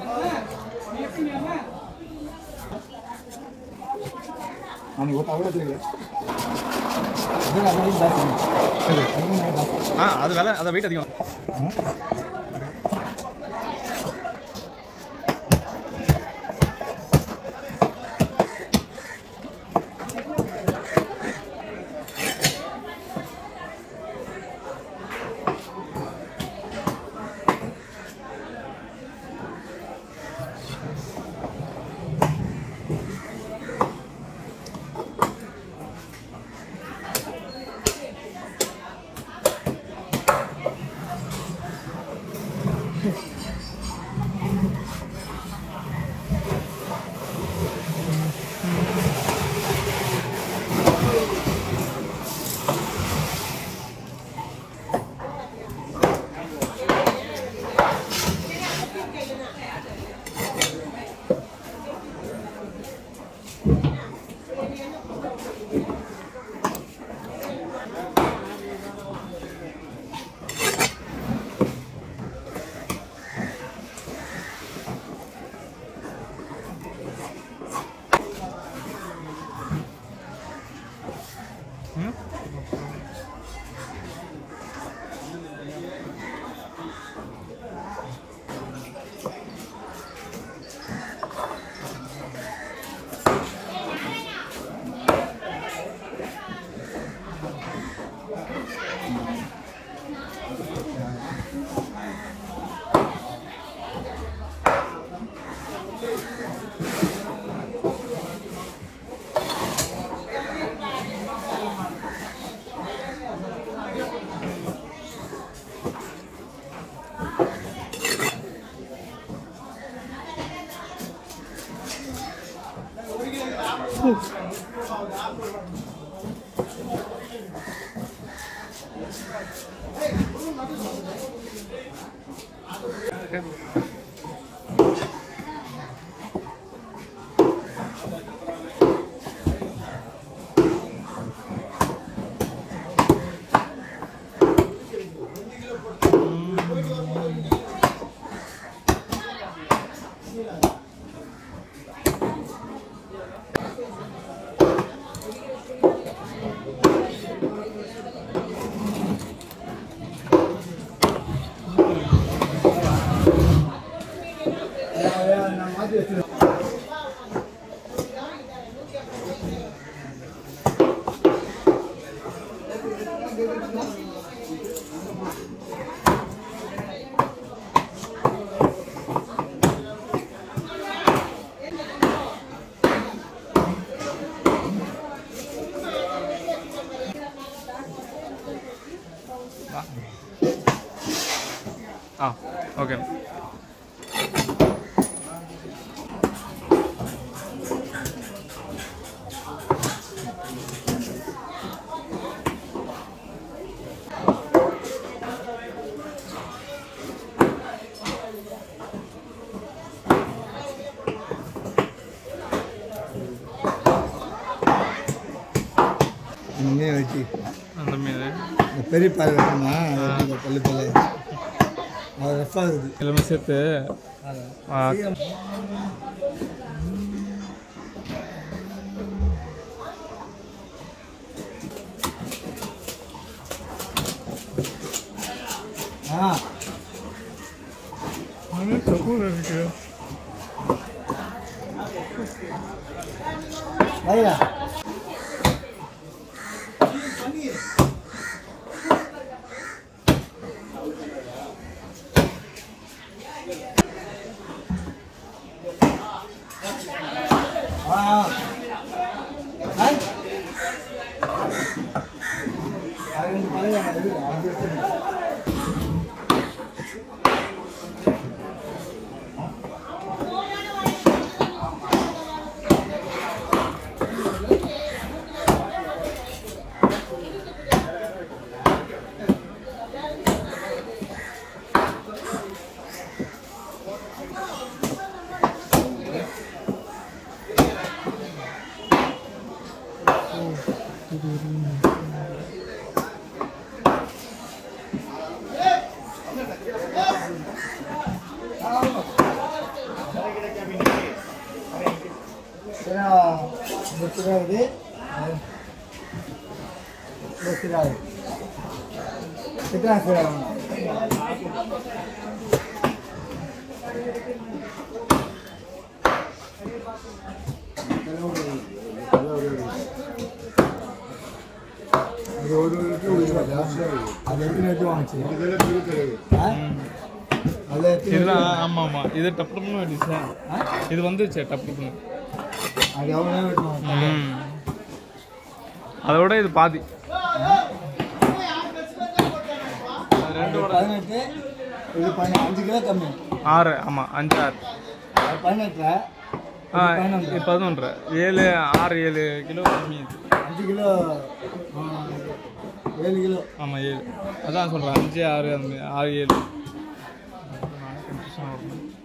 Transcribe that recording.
அவனுக்கு ஒரு தகவல் தெரியல அதான் அதான் பார்க்கணும். சரி, அதுவும் நான் பார்க்கணும். ஆ அது வேலை அதை வெயிட் அதிகம் நான் மாற்றி வச்சிருக்கேன் ஆ ஓகே இங்கே வச்சு அந்த மீன் இந்த பெரிய பால் வைக்கணுமா இந்த பல்லு பல்லு அது ரஃபாக இருக்குது எல்லாமே சேர்த்து ஆ, ஆ வையா ஆ ஆ அது ரெண்டு பழைய அது அது எடுத்துருங்க. இருபது இருபது எத்தனை சார் அது ஒரு லிட்டர் உயிரோடா அது எத்தனை லிட்டர் வாங்கிச்சு ஆ? அது எத்தனை இதெல்லாம் லிட்டர்? ஆமாம் ஆமாம் இது டப்பு டப்புன்னு வந்துச்சு ஆ? இது வந்துச்சு டப்பு டப்புன்னு அது எவ்வளோ லிட்டர் வாங்கிச்சு ம் அதோட இது பாதி ரெண்டு பதினெட்டு இது பண்ண அஞ்சு கிலோ கம்மி ஆறு ஆமாம் அஞ்சு ஆறு அது பதினெட்டுல ஆ இது பதினொன்று ஏழு ஆறு ஏழு கிலோ கம்மி இது அஞ்சு கிலோ ஆ, ஏழு கிலோ ஆமாம் ஏழு அதான் சொல்கிறேன் அஞ்சு ஆறு அந்த மாதிரி, ஆறு ஏழு